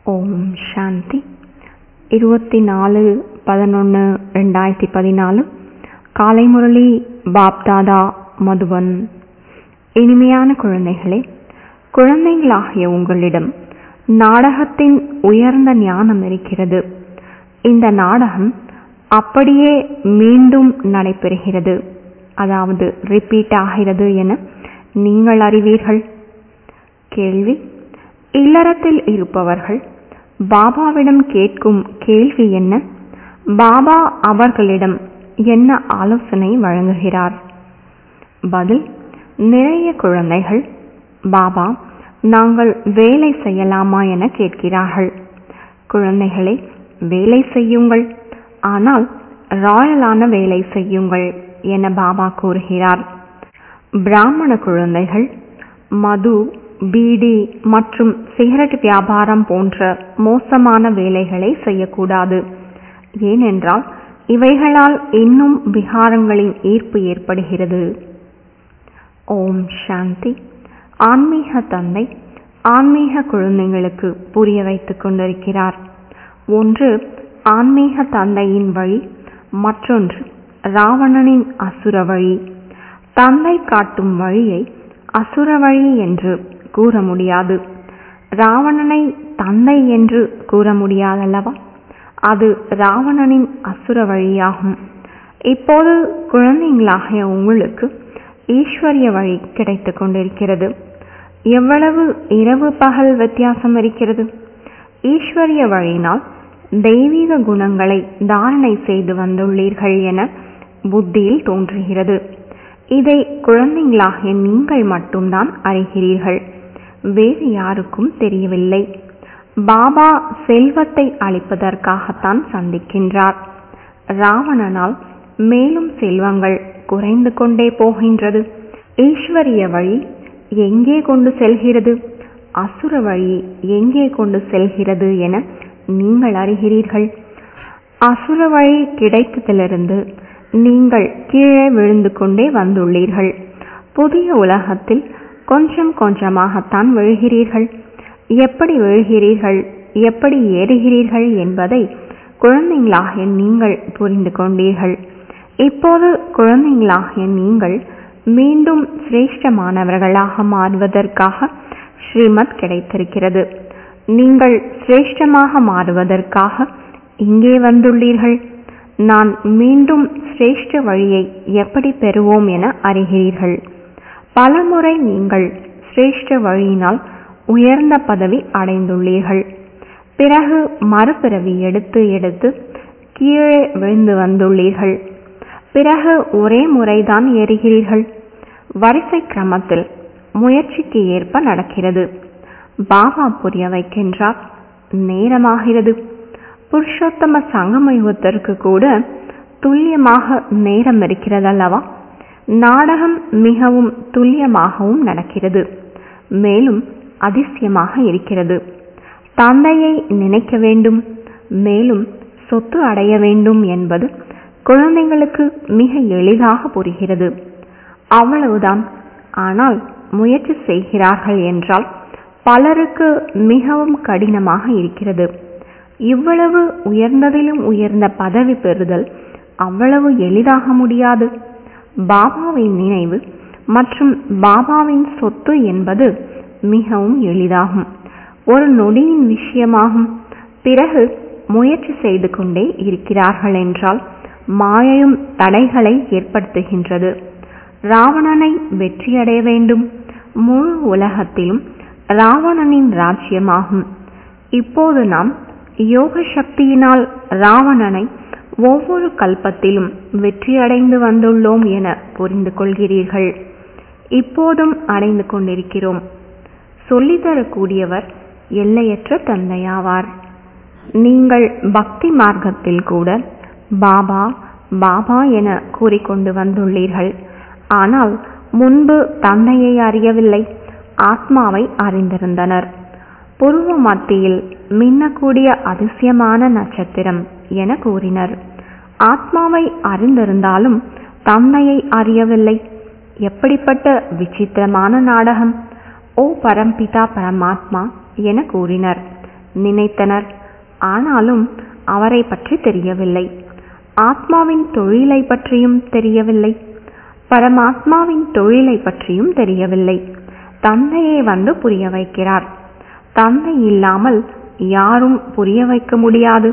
ஓம் சாந்தி இருபத்தி நாலு பதினொன்று ரெண்டாயிரத்தி பதினாலு காலை முரளி பாப்தாதா மதுவன் இனிமையான குழந்தைகளே குழந்தைகளாகிய உங்களிடம் நாடகத்தின் உயர்ந்த ஞானம் இருக்கிறது இந்த நாடகம் அப்படியே மீண்டும் நடைபெறுகிறது அதாவது ரிப்பீட் ஆகிறது என நீங்கள் அறிவீர்கள் கேள்வி இல்லறத்தில் இருப்பவர்கள் பாபாவிடம் கேட்கும் கேள்வி என்ன பாபா அவர்களிடம் என்ன ஆலோசனை வழங்குகிறார் பதில் நிறைய குழந்தைகள் பாபா நாங்கள் வேலை செய்யலாமா என கேட்கிறார்கள் குழந்தைகளே வேலை செய்யுங்கள் ஆனால் ராயலான வேலை செய்யுங்கள் என பாபா கூறுகிறார் பிராமண குழந்தைகள் மது பீடி மற்றும் சிகரெட் வியாபாரம் போன்ற மோசமான வேலைகளை செய்யக்கூடாது ஏனென்றால் இவைகளால் இன்னும் விகாரங்களின் ஈர்ப்பு ஏற்படுகிறது ஓம் சாந்தி ஆன்மீக தந்தை ஆன்மீக குழந்தைங்களுக்கு புரிய வைத்துக் கொண்டிருக்கிறார் ஒன்று ஆன்மீக தந்தையின் வழி மற்றொன்று ராவணனின் அசுர வழி தந்தை காட்டும் வழியை அசுர வழி என்று கூற முடியாது ராவணனை தந்தை என்று கூற முடியாதல்லவா அது ராவணனின் அசுர வழியாகும் இப்போது குழந்தைங்களாகிய உங்களுக்கு ஈஸ்வரிய வழி கிடைத்துக் கொண்டிருக்கிறது எவ்வளவு இரவு பகல் வித்தியாசம் இருக்கிறது ஈஸ்வரிய வழியினால் தெய்வீக குணங்களை தாரணை செய்து வந்துள்ளீர்கள் என புத்தியில் தோன்றுகிறது இதை குழந்தைங்களாகிய நீங்கள் மட்டும்தான் அறிகிறீர்கள் வேறு யாருக்கும் தெரியவில்லை பாபா செல்வத்தை அளிப்பதற்காகத்தான் சந்திக்கின்றார் ராவணனால் மேலும் செல்வங்கள் குறைந்து கொண்டே போகின்றது ஈஸ்வரிய வழி எங்கே கொண்டு செல்கிறது அசுர வழி எங்கே கொண்டு செல்கிறது என நீங்கள் அறிகிறீர்கள் அசுர வழி கிடைத்ததிலிருந்து நீங்கள் கீழே விழுந்து கொண்டே வந்துள்ளீர்கள் புதிய உலகத்தில் கொஞ்சம் கொஞ்சமாகத்தான் விழுகிறீர்கள் எப்படி விழுகிறீர்கள் எப்படி ஏறுகிறீர்கள் என்பதை குழந்தைங்களாகிய நீங்கள் புரிந்து கொண்டீர்கள் இப்போது குழந்தைங்களாகிய நீங்கள் மீண்டும் சிரேஷ்டமானவர்களாக மாறுவதற்காக ஸ்ரீமத் கிடைத்திருக்கிறது நீங்கள் சிரேஷ்டமாக மாறுவதற்காக இங்கே வந்துள்ளீர்கள் நான் மீண்டும் சிரேஷ்ட வழியை எப்படி பெறுவோம் என அறிகிறீர்கள் பலமுறை நீங்கள் சிரேஷ்ட வழியினால் உயர்ந்த பதவி அடைந்துள்ளீர்கள் பிறகு மறுபிறவி எடுத்து எடுத்து கீழே விழுந்து வந்துள்ளீர்கள் பிறகு ஒரே முறைதான் ஏறுகிறீர்கள் வரிசை கிரமத்தில் முயற்சிக்கு ஏற்ப நடக்கிறது பாபா புரிய வைக்கின்றார் நேரமாகிறது புருஷோத்தம சங்கமயுகத்திற்கு கூட துல்லியமாக நேரம் இருக்கிறதல்லவா நாடகம் மிகவும் துல்லியமாகவும் நடக்கிறது மேலும் அதிசயமாக இருக்கிறது தந்தையை நினைக்க வேண்டும் மேலும் சொத்து அடைய வேண்டும் என்பது குழந்தைங்களுக்கு மிக எளிதாக புரிகிறது அவ்வளவுதான் ஆனால் முயற்சி செய்கிறார்கள் என்றால் பலருக்கு மிகவும் கடினமாக இருக்கிறது இவ்வளவு உயர்ந்ததிலும் உயர்ந்த பதவி பெறுதல் அவ்வளவு எளிதாக முடியாது பாபாவின் நினைவு மற்றும் பாபாவின் சொத்து என்பது மிகவும் எளிதாகும் ஒரு நொடியின் விஷயமாகும் பிறகு முயற்சி செய்து கொண்டே இருக்கிறார்கள் என்றால் மாயையும் தடைகளை ஏற்படுத்துகின்றது ராவணனை வெற்றியடைய வேண்டும் முழு உலகத்திலும் ராவணனின் ராஜ்யமாகும் இப்போது நாம் யோக சக்தியினால் ராவணனை ஒவ்வொரு கல்பத்திலும் வெற்றியடைந்து வந்துள்ளோம் என புரிந்து கொள்கிறீர்கள் இப்போதும் அடைந்து கொண்டிருக்கிறோம் சொல்லித்தரக்கூடியவர் எல்லையற்ற தந்தையாவார் நீங்கள் பக்தி மார்க்கத்தில் கூட பாபா பாபா என கூறிக்கொண்டு வந்துள்ளீர்கள் ஆனால் முன்பு தந்தையை அறியவில்லை ஆத்மாவை அறிந்திருந்தனர் புருவ மத்தியில் மின்னக்கூடிய அதிசயமான நட்சத்திரம் என கூறினர் ஆத்மாவை அறிந்திருந்தாலும் தந்தையை அறியவில்லை எப்படிப்பட்ட விசித்திரமான நாடகம் ஓ பரம்பிதா பரமாத்மா என கூறினர் நினைத்தனர் ஆனாலும் அவரை பற்றி தெரியவில்லை ஆத்மாவின் தொழிலை பற்றியும் தெரியவில்லை பரமாத்மாவின் தொழிலை பற்றியும் தெரியவில்லை தந்தையே வந்து புரிய வைக்கிறார் தந்தை இல்லாமல் யாரும் புரிய வைக்க முடியாது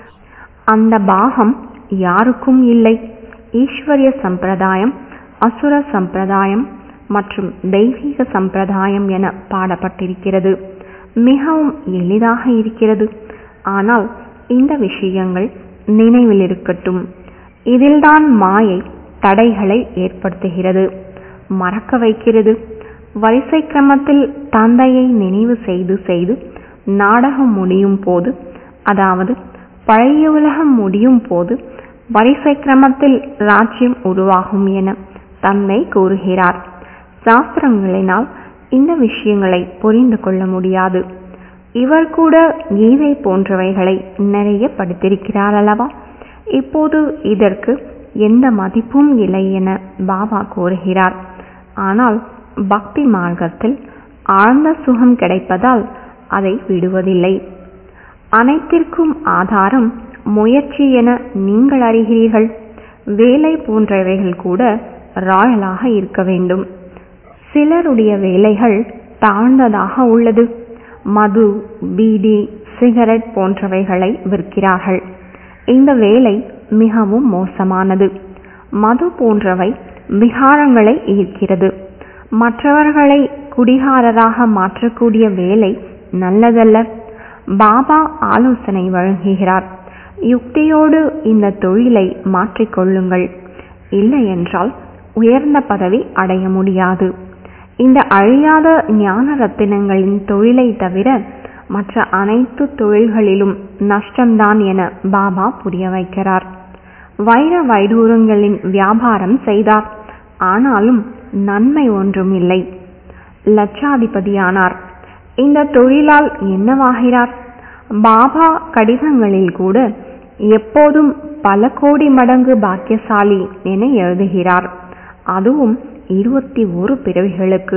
அந்த பாகம் யாருக்கும் இல்லை ஈஸ்வரிய சம்பிரதாயம் அசுர சம்பிரதாயம் மற்றும் தெய்வீக சம்பிரதாயம் என பாடப்பட்டிருக்கிறது மிகவும் எளிதாக இருக்கிறது ஆனால் இந்த விஷயங்கள் நினைவில் இருக்கட்டும் இதில்தான் மாயை தடைகளை ஏற்படுத்துகிறது மறக்க வைக்கிறது வரிசை கிரமத்தில் தந்தையை நினைவு செய்து செய்து நாடகம் முடியும் போது அதாவது பழைய உலகம் முடியும் போது வரிசை கிரமத்தில் ராஜ்யம் உருவாகும் என தந்தை கூறுகிறார் சாஸ்திரங்களினால் இந்த விஷயங்களை புரிந்து கொள்ள முடியாது இவர் கூட கீதை போன்றவைகளை நிறைய படித்திருக்கிறார் அல்லவா இப்போது இதற்கு எந்த மதிப்பும் இல்லை என பாபா கூறுகிறார் ஆனால் பக்தி மார்க்கத்தில் ஆழ்ந்த சுகம் கிடைப்பதால் அதை விடுவதில்லை அனைத்திற்கும் ஆதாரம் முயற்சி என நீங்கள் அறிகிறீர்கள் வேலை போன்றவைகள் கூட ராயலாக இருக்க வேண்டும் சிலருடைய வேலைகள் தாழ்ந்ததாக உள்ளது மது பீடி சிகரெட் போன்றவைகளை விற்கிறார்கள் இந்த வேலை மிகவும் மோசமானது மது போன்றவை விகாரங்களை ஈர்க்கிறது மற்றவர்களை குடிகாரராக மாற்றக்கூடிய வேலை நல்லதல்ல பாபா ஆலோசனை வழங்குகிறார் யுக்தியோடு இந்த தொழிலை மாற்றிக்கொள்ளுங்கள் இல்லை என்றால் உயர்ந்த பதவி அடைய முடியாது இந்த அழியாத ஞான ரத்தினங்களின் தொழிலை தவிர மற்ற அனைத்து தொழில்களிலும் நஷ்டம்தான் என பாபா புரிய வைக்கிறார் வைர வைடூரங்களின் வியாபாரம் செய்தார் ஆனாலும் நன்மை ஒன்றும் இல்லை லட்சாதிபதியானார் இந்த தொழிலால் என்னவாகிறார் பாபா கடிதங்களில் கூட எப்போதும் பல கோடி மடங்கு பாக்கியசாலி என எழுதுகிறார் அதுவும் இருபத்தி ஒரு பிறவிகளுக்கு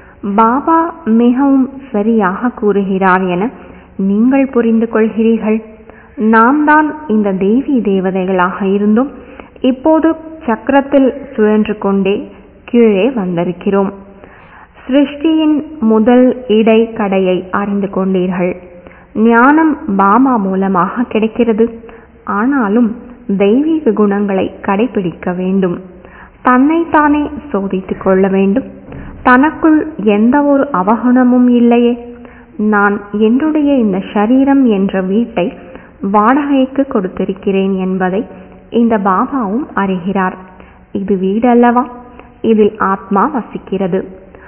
பாபா மிகவும் சரியாக கூறுகிறார் என நீங்கள் புரிந்து கொள்கிறீர்கள் நாம் தான் இந்த தேவி தேவதைகளாக இருந்தும் இப்போது சக்கரத்தில் சுழன்று கொண்டே கீழே வந்திருக்கிறோம் சிருஷ்டியின் முதல் இடை கடையை அறிந்து கொண்டீர்கள் ஞானம் பாபா மூலமாக கிடைக்கிறது ஆனாலும் தெய்வீக குணங்களை கடைபிடிக்க வேண்டும் தன்னைத்தானே சோதித்துக் கொள்ள வேண்டும் தனக்குள் எந்த ஒரு அவகுணமும் இல்லையே நான் என்னுடைய இந்த சரீரம் என்ற வீட்டை வாடகைக்கு கொடுத்திருக்கிறேன் என்பதை இந்த பாபாவும் அறிகிறார் இது வீடல்லவா இதில் ஆத்மா வசிக்கிறது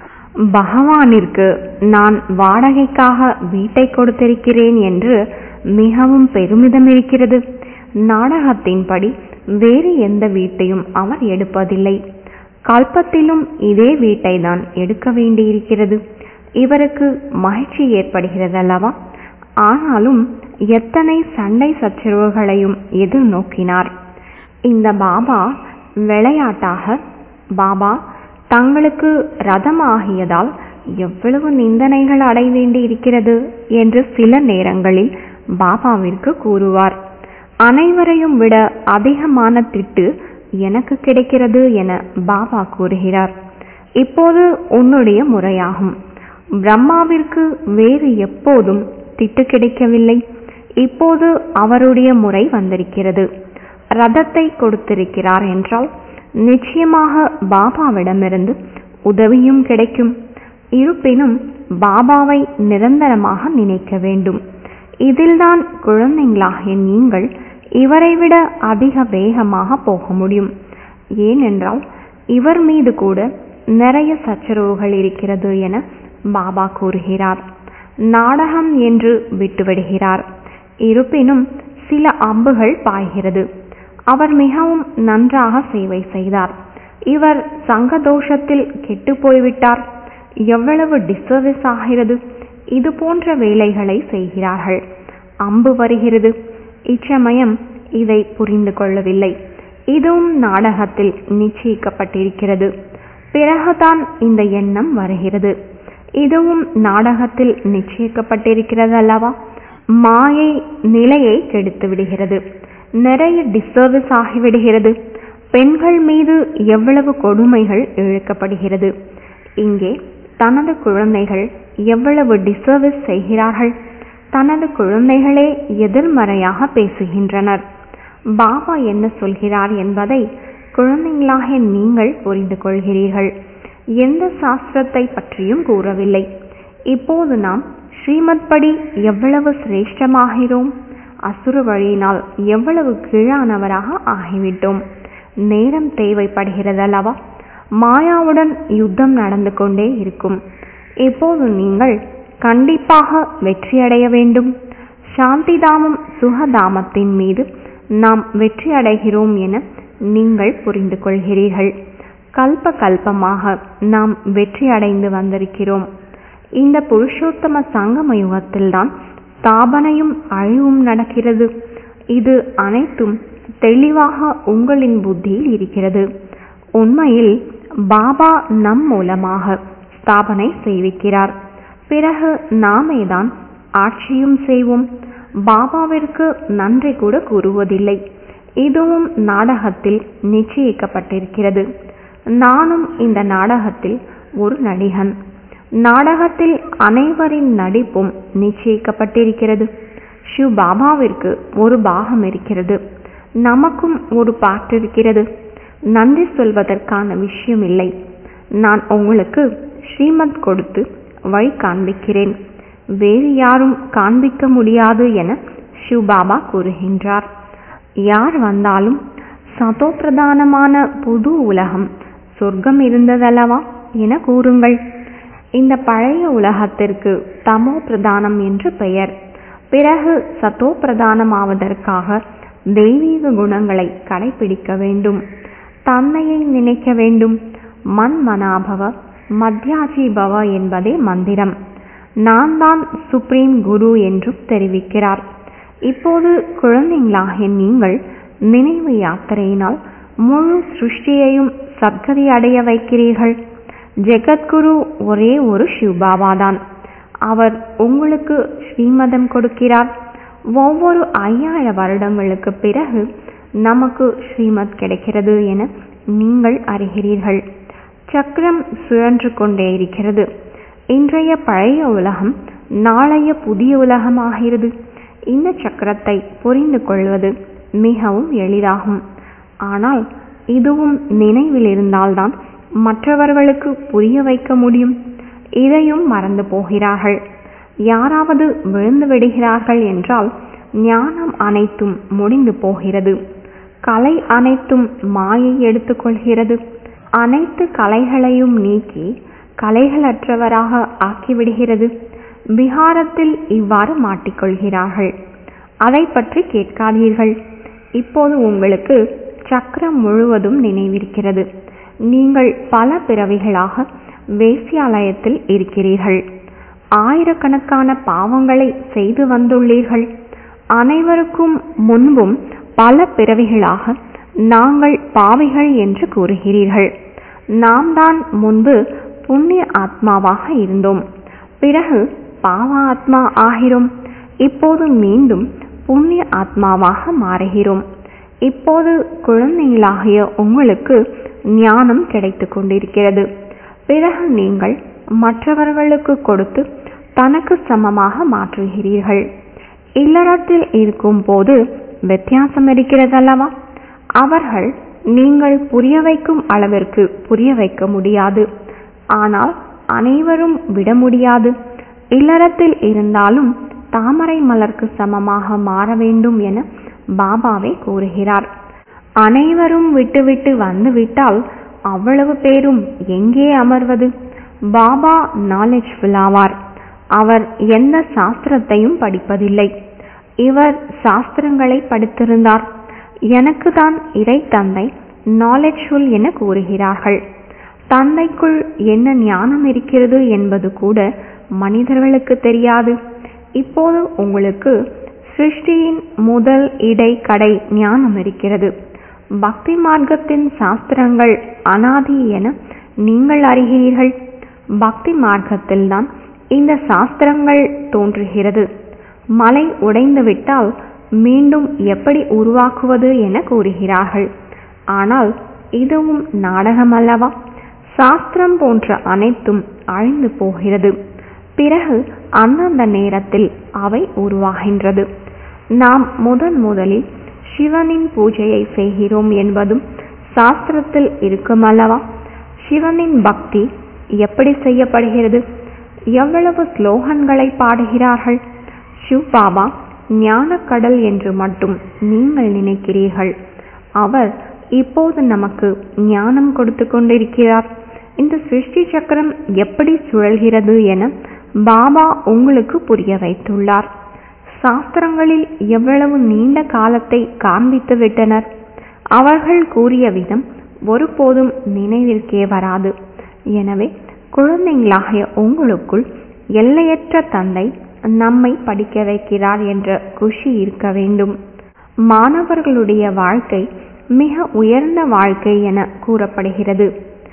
பகவானிற்கு நான் வாடகைக்காக வீட்டை கொடுத்திருக்கிறேன் என்று மிகவும் பெருமிதம் இருக்கிறது நாடகத்தின்படி வேறு எந்த வீட்டையும் அவர் எடுப்பதில்லை கல்பத்திலும் இதே வீட்டை தான் எடுக்க வேண்டியிருக்கிறது இவருக்கு மகிழ்ச்சி ஏற்படுகிறதல்லவா ஆனாலும் எத்தனை சண்டை சச்சரவுகளையும் எதிர்நோக்கினார் இந்த பாபா விளையாட்டாக பாபா தங்களுக்கு ரதமாகியதால் எவ்வளவு நிந்தனைகள் அடைய வேண்டி இருக்கிறது என்று சில நேரங்களில் பாபாவிற்கு கூறுவார் அனைவரையும் விட அதிகமான திட்டு எனக்கு கிடைக்கிறது என பாபா கூறுகிறார் இப்போது உன்னுடைய முறையாகும் பிரம்மாவிற்கு வேறு எப்போதும் திட்டு கிடைக்கவில்லை இப்போது அவருடைய முறை வந்திருக்கிறது ரதத்தை கொடுத்திருக்கிறார் என்றால் நிச்சயமாக பாபாவிடமிருந்து உதவியும் கிடைக்கும் இருப்பினும் பாபாவை நிரந்தரமாக நினைக்க வேண்டும் இதில்தான் குழந்தைங்களாகிய நீங்கள் இவரை விட அதிக வேகமாக போக முடியும் ஏனென்றால் இவர் மீது கூட நிறைய சச்சரவுகள் இருக்கிறது என பாபா கூறுகிறார் நாடகம் என்று விட்டுவிடுகிறார் இருப்பினும் சில அம்புகள் பாய்கிறது அவர் மிகவும் நன்றாக சேவை செய்தார் இவர் சங்கதோஷத்தில் கெட்டு போய்விட்டார் எவ்வளவு டிசர்விஸ் ஆகிறது இது போன்ற வேலைகளை செய்கிறார்கள் அம்பு வருகிறது இச்சமயம் இதை புரிந்து கொள்ளவில்லை இதுவும் நாடகத்தில் நிச்சயிக்கப்பட்டிருக்கிறது பிறகுதான் இந்த எண்ணம் வருகிறது இதுவும் நாடகத்தில் நிச்சயிக்கப்பட்டிருக்கிறது அல்லவா மாயை நிலையை கெடுத்து விடுகிறது நிறைய டிஸ்டர்பன்ஸ் ஆகிவிடுகிறது பெண்கள் மீது எவ்வளவு கொடுமைகள் இழுக்கப்படுகிறது இங்கே தனது குழந்தைகள் எவ்வளவு டிஸ்டர்பன்ஸ் செய்கிறார்கள் தனது குழந்தைகளே எதிர்மறையாக பேசுகின்றனர் பாபா என்ன சொல்கிறார் என்பதை குழந்தைகளாக நீங்கள் புரிந்து கொள்கிறீர்கள் எந்த சாஸ்திரத்தை பற்றியும் கூறவில்லை இப்போது நாம் ஸ்ரீமத் படி எவ்வளவு சிரேஷ்டமாகிறோம் அசுர வழியினால் எவ்வளவு கீழானவராக ஆகிவிட்டோம் நேரம் தேவைப்படுகிறதல்லவா மாயாவுடன் யுத்தம் நடந்து கொண்டே இருக்கும் இப்போது நீங்கள் கண்டிப்பாக வெற்றியடைய வேண்டும் சாந்திதாமம் சுகதாமத்தின் மீது நாம் வெற்றி அடைகிறோம் என நீங்கள் புரிந்து கொள்கிறீர்கள் கல்ப கல்பமாக நாம் வெற்றி அடைந்து வந்திருக்கிறோம் இந்த புருஷோத்தம சங்கம யுகத்தில்தான் ஸ்தாபனையும் அழிவும் நடக்கிறது இது அனைத்தும் தெளிவாக உங்களின் புத்தியில் இருக்கிறது உண்மையில் பாபா நம் மூலமாக ஸ்தாபனை செய்விக்கிறார் பிறகு நாமேதான் ஆட்சியும் செய்வோம் பாபாவிற்கு நன்றி கூட கூறுவதில்லை இதுவும் நாடகத்தில் நிச்சயிக்கப்பட்டிருக்கிறது நானும் இந்த நாடகத்தில் ஒரு நடிகன் நாடகத்தில் அனைவரின் நடிப்பும் நிச்சயிக்கப்பட்டிருக்கிறது ஷிவ் பாபாவிற்கு ஒரு பாகம் இருக்கிறது நமக்கும் ஒரு பாட்டு இருக்கிறது நன்றி சொல்வதற்கான விஷயம் இல்லை நான் உங்களுக்கு ஸ்ரீமத் கொடுத்து வழி காண்பிக்கிறேன் வேறு யாரும் காண்பிக்க முடியாது என ஷிவ் பாபா கூறுகின்றார் யார் வந்தாலும் சதோ பிரதானமான புது உலகம் சொர்க்கம் இருந்ததல்லவா என கூறுங்கள் இந்த பழைய உலகத்திற்கு தமோ பிரதானம் என்று பெயர் பிறகு சத்தோ பிரதானமாவதற்காக தெய்வீக குணங்களை கடைபிடிக்க வேண்டும் தன்னையை நினைக்க வேண்டும் மன் மனாபவ மத்தியாஜி பவ என்பதே மந்திரம் நான் தான் சுப்ரீம் குரு என்றும் தெரிவிக்கிறார் இப்போது குழந்தைங்களாகிய நீங்கள் நினைவு யாத்திரையினால் முழு சிருஷ்டியையும் சத்கதி அடைய வைக்கிறீர்கள் ஜெகத்குரு ஒரே ஒரு சிவபாபாதான் அவர் உங்களுக்கு ஸ்ரீமதம் கொடுக்கிறார் ஒவ்வொரு ஐயாயிரம் வருடங்களுக்கு பிறகு நமக்கு ஸ்ரீமத் கிடைக்கிறது என நீங்கள் அறிகிறீர்கள் சக்கரம் சுழன்று கொண்டே இருக்கிறது இன்றைய பழைய உலகம் நாளைய புதிய உலகமாகிறது இந்த சக்கரத்தை புரிந்து கொள்வது மிகவும் எளிதாகும் ஆனால் இதுவும் நினைவில் இருந்தால்தான் மற்றவர்களுக்கு புரிய வைக்க முடியும் இதையும் மறந்து போகிறார்கள் யாராவது விழுந்து விடுகிறார்கள் என்றால் ஞானம் அனைத்தும் முடிந்து போகிறது கலை அனைத்தும் மாயை எடுத்துக்கொள்கிறது அனைத்து கலைகளையும் நீக்கி கலைகளற்றவராக ஆக்கிவிடுகிறது விகாரத்தில் இவ்வாறு மாட்டிக்கொள்கிறார்கள் அதை பற்றி கேட்காதீர்கள் இப்போது உங்களுக்கு சக்கரம் முழுவதும் நினைவிருக்கிறது நீங்கள் பல பிறவிகளாக வேசியாலயத்தில் இருக்கிறீர்கள் ஆயிரக்கணக்கான பாவங்களை செய்து வந்துள்ளீர்கள் அனைவருக்கும் முன்பும் பல பிறவிகளாக நாங்கள் பாவிகள் என்று கூறுகிறீர்கள் நாம் தான் முன்பு புண்ணிய ஆத்மாவாக இருந்தோம் பிறகு பாவ ஆத்மா ஆகிறோம் இப்போது மீண்டும் புண்ணிய ஆத்மாவாக மாறுகிறோம் இப்போது குழந்தைகளாகிய உங்களுக்கு ஞானம் கிடைத்து கொண்டிருக்கிறது பிறகு நீங்கள் மற்றவர்களுக்கு கொடுத்து தனக்கு சமமாக மாற்றுகிறீர்கள் இல்லறத்தில் இருக்கும் போது வித்தியாசம் இருக்கிறதல்லவா அவர்கள் நீங்கள் புரிய வைக்கும் அளவிற்கு புரிய வைக்க முடியாது ஆனால் அனைவரும் விட முடியாது இல்லறத்தில் இருந்தாலும் தாமரை மலர்க்கு சமமாக மாற வேண்டும் என பாபாவே கூறுகிறார் அனைவரும் விட்டுவிட்டு வந்து விட்டால் அவ்வளவு பேரும் எங்கே அமர்வது பாபா நாலேஜ் ஆவார் அவர் எந்த சாஸ்திரத்தையும் படிப்பதில்லை இவர் சாஸ்திரங்களை படித்திருந்தார் எனக்கு தான் இறை தந்தை நாலேஜ்ஃபுல் என கூறுகிறார்கள் தந்தைக்குள் என்ன ஞானம் இருக்கிறது என்பது கூட மனிதர்களுக்கு தெரியாது இப்போது உங்களுக்கு சிருஷ்டியின் முதல் இடை கடை ஞானம் இருக்கிறது பக்தி மார்க்கத்தின் சாஸ்திரங்கள் அனாதி என நீங்கள் அறிகிறீர்கள் பக்தி மார்க்கத்தில்தான் இந்த சாஸ்திரங்கள் தோன்றுகிறது மலை உடைந்துவிட்டால் மீண்டும் எப்படி உருவாக்குவது என கூறுகிறார்கள் ஆனால் இதுவும் நாடகம் அல்லவா சாஸ்திரம் போன்ற அனைத்தும் அழிந்து போகிறது பிறகு அந்தந்த நேரத்தில் அவை உருவாகின்றது நாம் முதன் முதலில் சிவனின் பூஜையை செய்கிறோம் என்பதும் சாஸ்திரத்தில் இருக்குமல்லவா சிவனின் பக்தி எப்படி செய்யப்படுகிறது எவ்வளவு ஸ்லோகன்களை பாடுகிறார்கள் சிவ் பாபா ஞானக்கடல் என்று மட்டும் நீங்கள் நினைக்கிறீர்கள் அவர் இப்போது நமக்கு ஞானம் கொடுத்து கொண்டிருக்கிறார் இந்த சிருஷ்டி சக்கரம் எப்படி சுழல்கிறது என பாபா உங்களுக்கு புரிய வைத்துள்ளார் சாஸ்திரங்களில் எவ்வளவு நீண்ட காலத்தை காண்பித்து விட்டனர் அவர்கள் கூறிய விதம் ஒருபோதும் நினைவிற்கே வராது எனவே குழந்தைங்களாகிய உங்களுக்குள் எல்லையற்ற தந்தை நம்மை படிக்க வைக்கிறார் என்ற குஷி இருக்க வேண்டும் மாணவர்களுடைய வாழ்க்கை மிக உயர்ந்த வாழ்க்கை என கூறப்படுகிறது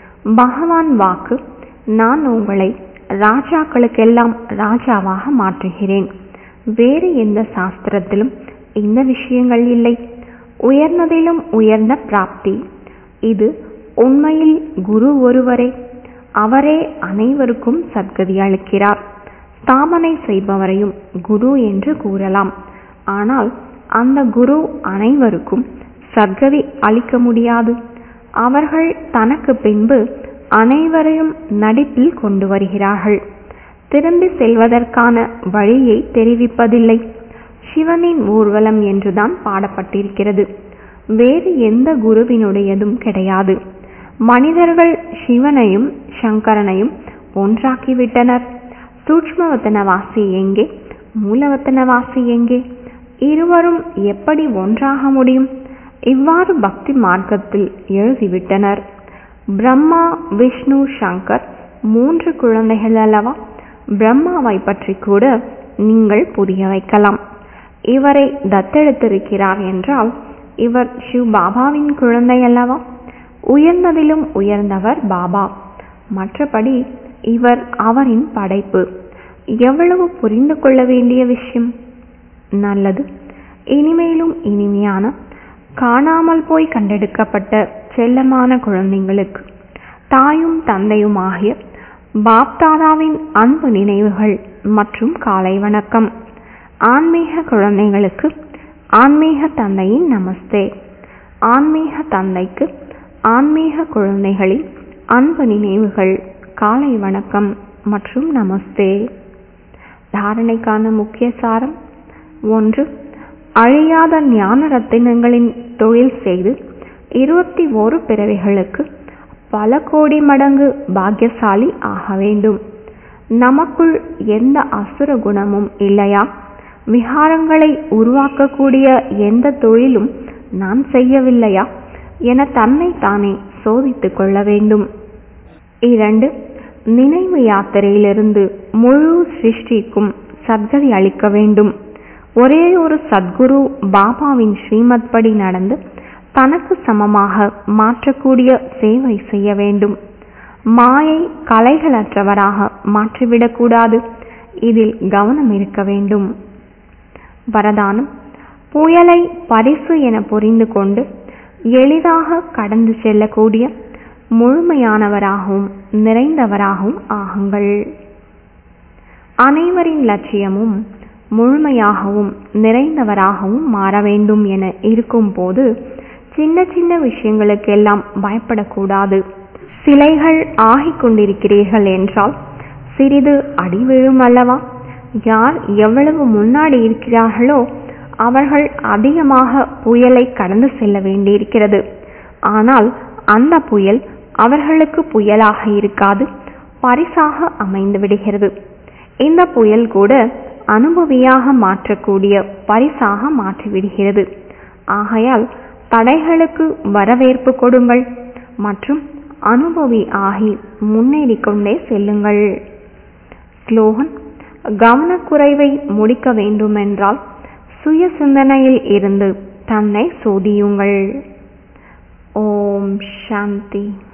பகவான் வாக்கு நான் உங்களை ராஜாக்களுக்கெல்லாம் ராஜாவாக மாற்றுகிறேன் வேறு எந்த சாஸ்திரத்திலும் இந்த விஷயங்கள் இல்லை உயர்ந்ததிலும் உயர்ந்த பிராப்தி இது உண்மையில் குரு ஒருவரே அவரே அனைவருக்கும் சத்கதி அளிக்கிறார் ஸ்தாபனை செய்பவரையும் குரு என்று கூறலாம் ஆனால் அந்த குரு அனைவருக்கும் சத்கதி அளிக்க முடியாது அவர்கள் தனக்கு பின்பு அனைவரையும் நடிப்பில் கொண்டு வருகிறார்கள் திரும்பி செல்வதற்கான வழியை தெரிவிப்பதில்லை சிவனின் ஊர்வலம் என்றுதான் பாடப்பட்டிருக்கிறது வேறு எந்த குருவினுடையதும் கிடையாது மனிதர்கள் சிவனையும் சங்கரனையும் ஒன்றாக்கிவிட்டனர் சூட்ச்மவத்தனவாசி எங்கே மூலவத்தனவாசி எங்கே இருவரும் எப்படி ஒன்றாக முடியும் இவ்வாறு பக்தி மார்க்கத்தில் எழுதிவிட்டனர் பிரம்மா விஷ்ணு சங்கர் மூன்று குழந்தைகள் அல்லவா பிரம்மாவை பற்றி கூட நீங்கள் புரிய வைக்கலாம் இவரை தத்தெடுத்திருக்கிறார் என்றால் இவர் சிவ் பாபாவின் குழந்தை அல்லவா உயர்ந்ததிலும் உயர்ந்தவர் பாபா மற்றபடி இவர் அவரின் படைப்பு எவ்வளவு புரிந்து கொள்ள வேண்டிய விஷயம் நல்லது இனிமேலும் இனிமையான காணாமல் போய் கண்டெடுக்கப்பட்ட செல்லமான குழந்தைங்களுக்கு தாயும் தந்தையும் ஆகிய பாப்தாதாவின் அன்பு நினைவுகள் மற்றும் காலை வணக்கம் ஆன்மீக குழந்தைகளுக்கு ஆன்மீக தந்தையின் நமஸ்தே ஆன்மீக தந்தைக்கு ஆன்மீக குழந்தைகளின் அன்பு நினைவுகள் காலை வணக்கம் மற்றும் நமஸ்தே தாரணைக்கான முக்கிய சாரம் ஒன்று அழியாத ஞான ரத்தினங்களின் தொழில் செய்து இருபத்தி ஓரு பிறவிகளுக்கு பல கோடி மடங்கு பாக்கியசாலி ஆக வேண்டும் நமக்குள் எந்த அசுர குணமும் இல்லையா விகாரங்களை உருவாக்கக்கூடிய எந்த தொழிலும் நான் செய்யவில்லையா என தன்னை தானே சோதித்துக் கொள்ள வேண்டும் இரண்டு நினைவு யாத்திரையிலிருந்து முழு சிருஷ்டிக்கும் சத்கதி அளிக்க வேண்டும் ஒரே ஒரு சத்குரு பாபாவின் ஸ்ரீமத் படி நடந்து தனக்கு சமமாக மாற்றக்கூடிய சேவை செய்ய வேண்டும் மாயை கலைகளற்றவராக மாற்றிவிடக்கூடாது இதில் கவனம் இருக்க வேண்டும் வரதானம் புயலை பரிசு என புரிந்து கொண்டு எளிதாக கடந்து செல்லக்கூடிய முழுமையானவராகவும் நிறைந்தவராகவும் ஆகுங்கள் அனைவரின் லட்சியமும் முழுமையாகவும் நிறைந்தவராகவும் மாற வேண்டும் என இருக்கும்போது சின்ன சின்ன விஷயங்களுக்கெல்லாம் பயப்படக்கூடாது சிலைகள் ஆகிக் கொண்டிருக்கிறீர்கள் என்றால் சிறிது அடி விழும் அல்லவா யார் எவ்வளவு முன்னாடி இருக்கிறார்களோ அவர்கள் அதிகமாக புயலை கடந்து செல்ல வேண்டியிருக்கிறது ஆனால் அந்த புயல் அவர்களுக்கு புயலாக இருக்காது பரிசாக அமைந்து விடுகிறது இந்த புயல் கூட அனுபவியாக மாற்றக்கூடிய பரிசாக மாற்றிவிடுகிறது ஆகையால் தடைகளுக்கு வரவேற்பு கொடுங்கள் மற்றும் அனுபவி ஆகி முன்னேறிக் கொண்டே செல்லுங்கள் ஸ்லோகன் கவனக்குறைவை முடிக்க வேண்டுமென்றால் சுய சிந்தனையில் இருந்து தன்னை சோதியுங்கள் ஓம் சாந்தி